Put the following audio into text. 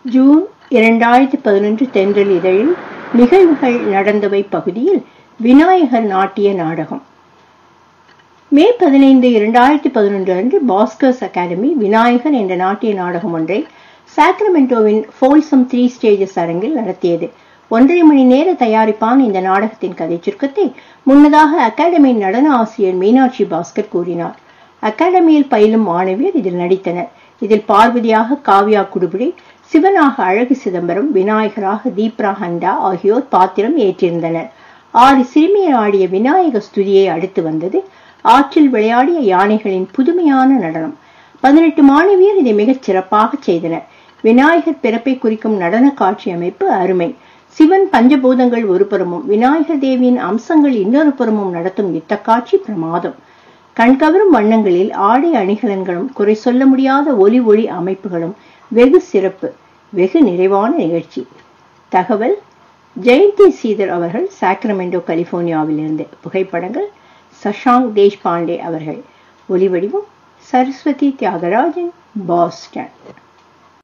June இரண்டாயிரத்தி பதினொன்று தென்றல் இதழில் நிகழ்வுகள் நடந்தவை பகுதியில் விநாயகர் நாட்டிய நாடகம் மே பதினைந்து இரண்டாயிரத்தி பதினொன்று அன்று பாஸ்கர்ஸ் அகாடமி விநாயகர் என்ற நாட்டிய நாடகம் ஒன்றை சாக்ரமெண்டோவின் ஃபோல்சம் த்ரீ ஸ்டேஜஸ் அரங்கில் நடத்தியது ஒன்றரை மணி நேர தயாரிப்பான இந்த நாடகத்தின் கதை சுருக்கத்தை முன்னதாக அகாடமியின் நடன ஆசிரியர் மீனாட்சி பாஸ்கர் கூறினார் அகாடமியில் பயிலும் மாணவியர் இதில் நடித்தனர் இதில் பார்வதியாக காவ்யா குடுபிடி சிவனாக அழகு சிதம்பரம் விநாயகராக தீப்ரா ஹண்டா ஆகியோர் பாத்திரம் ஏற்றிருந்தனர் ஆறு சிறுமியர் ஆடிய விநாயக ஸ்துதியை அடுத்து வந்தது ஆற்றில் விளையாடிய யானைகளின் புதுமையான நடனம் பதினெட்டு மாணவியர் இதை மிகச் சிறப்பாக செய்தனர் விநாயகர் பிறப்பை குறிக்கும் நடன காட்சி அமைப்பு அருமை சிவன் பஞ்சபூதங்கள் ஒரு புறமும் விநாயகர் தேவியின் அம்சங்கள் இன்னொரு புறமும் நடத்தும் யுத்த காட்சி பிரமாதம் கண்கவரும் வண்ணங்களில் ஆடை அணிகலன்களும் குறை சொல்ல முடியாத ஒலி ஒளி அமைப்புகளும் வெகு சிறப்பு வெகு நிறைவான நிகழ்ச்சி தகவல் ஜெயந்தி சீதர் அவர்கள் சாக்ரமெண்டோ கலிபோர்னியாவிலிருந்து புகைப்படங்கள் சஷாங்க் தேஷ்பாண்டே அவர்கள் ஒலிவடிவம் சரஸ்வதி தியாகராஜன் பாஸ்டன்